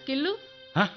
Skill హ?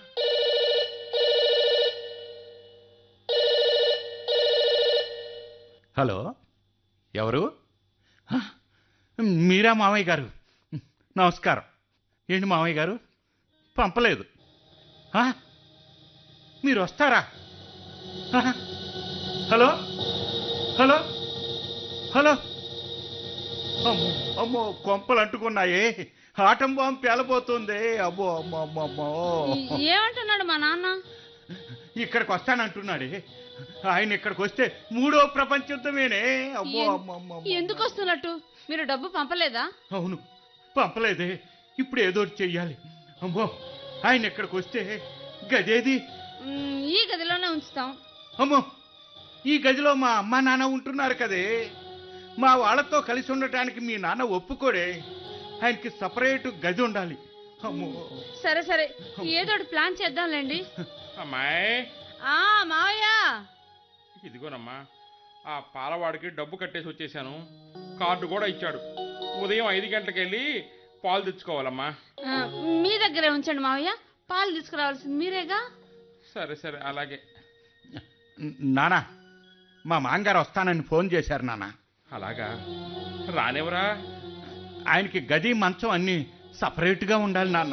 Hello ఎవరు హ? మీరా మామయ్య గారు నమస్కారం ఏంటి మామయ్య గారు పంపలేదు హ? మీరు వస్తారా హ? హలో హలో హలో అమ్మో అమ్మో కొంపలు అంటుకున్నాయే ఆటం బాంబు పేలబోతుంది అమ్మో అమ్మో అమ్మో అమ్మో ఏమంటున్నాడు మా నాన్న ఇక్కడికి వస్తానంటున్నాడే ఆయన ఇక్కడికి వస్తే మూడో ప్రపంచ యుద్ధమేనే అమ్మో ఎన్- అమ్మో అమ్మో, అమ్మో. ఎందుకు వస్తున్నట్టు మీరు డబ్బు పంపలేదా అవును పంపలేదే ఇప్పుడు ఏదో ఒకటి చెయ్యాలి అమ్మో ఆయన ఇక్కడికి వస్తే గదేది మ్, ఈ గదిలోనే ఉంచుతాం అమ్మో ఈ గదిలో మా అమ్మ నాన్న ఉంటున్నారు కదే మా వాళ్ళతో కలిసి ఉండటానికి మీ నాన్న ఒప్పుకోడే ఆయనకి సపరేట్ గది ఉండాలి అమ్మో సరే సరే ఏదో ఒకటి ప్లాన్ చేద్దాంలేండి అమ్మాయి ఆ మావయ్య ఇదిగోనమ్మా ఆ పాలవాడికి డబ్బు కట్టేసి వచ్చేసాను కార్డు కూడా ఇచ్చాడు ఉదయం ఐదు గంటలకు వెళ్ళి పాలు తెచ్చుకోవాలమ్మా ఆ, మీ దగ్గరే ఉంచండి మావయ్య పాలు తీసుకురావాల్సింది మీరేగా సరే సరే అలాగే నానా మా మాంగారు వస్తానని ఫోన్ చేశారు నాన్న అలాగా రానివరా ఆయనకి గది మంచం అన్నీ సపరేట్గా ఉండాలి నాన్న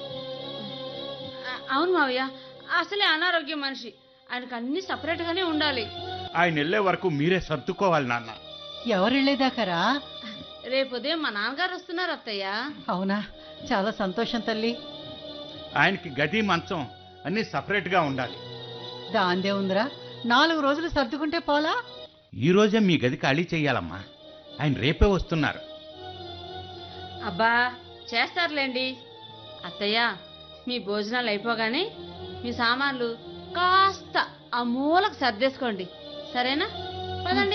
ఆ, అవును మావయ్య అసలే అనారోగ్యం మనిషి ఆయనకు అన్ని సపరేట్ గానే ఉండాలి ఆయన వెళ్ళే వరకు మీరే సర్దుకోవాలి నాన్న ఎవరు వెళ్ళేదాకరా రేపు ఉదయం మా నాన్నగారు వస్తున్నారు అత్తయ్య అవునా చాలా సంతోషం తల్లి ఆయనకి గది మంచం అన్నీ సపరేట్గా ఉండాలి దాందే ఉందిరా నాలుగు రోజులు సర్దుకుంటే పోలా ఈ రోజే మీ గది ఖాళీ చెయ్యాలమ్మా ఆయన రేపే వస్తున్నారు అబ్బా చేస్తారులేండి అత్తయ్య మీ భోజనాలు అయిపోగానే మీ సామాన్లు కాస్త ఆ మూలకు సర్దేసుకోండి సరేనా పదండి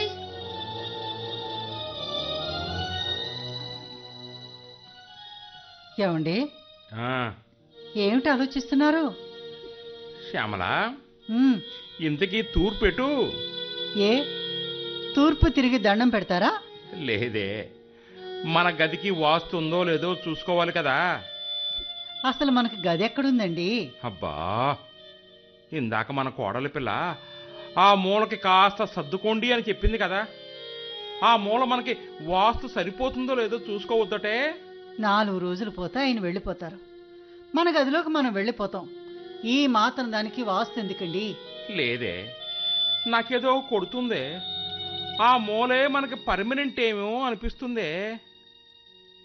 ఏమండి ఆ, ఏమిటి ఆలోచిస్తున్నారు శ్యామల ఉమ్, ఇంతకీ తూర్పు పెట్టు ఏ తూర్పు తిరిగి దండం పెడతారా లేదే మన గదికి వాస్తు ఉందో లేదో చూసుకోవాలి కదా అసలు మనకు గది ఎక్కడుందండి అబ్బా ఇందాక మన కోడలి పిల్ల ఆ మూలకి కాస్త సర్దుకోండి అని చెప్పింది కదా ఆ మూల మనకి వాస్తు సరిపోతుందో లేదో చూసుకోవద్దటే నాలుగు రోజులు పోతే ఆయన వెళ్ళిపోతారు మన గదిలోకి మనం వెళ్ళిపోతాం ఈ మాత్రం దానికి వాస్తు ఎందుకండి లేదే నాకేదో కొడుతుందే ఆ మూలే మనకి పర్మనెంట్ ఏమో అనిపిస్తుందే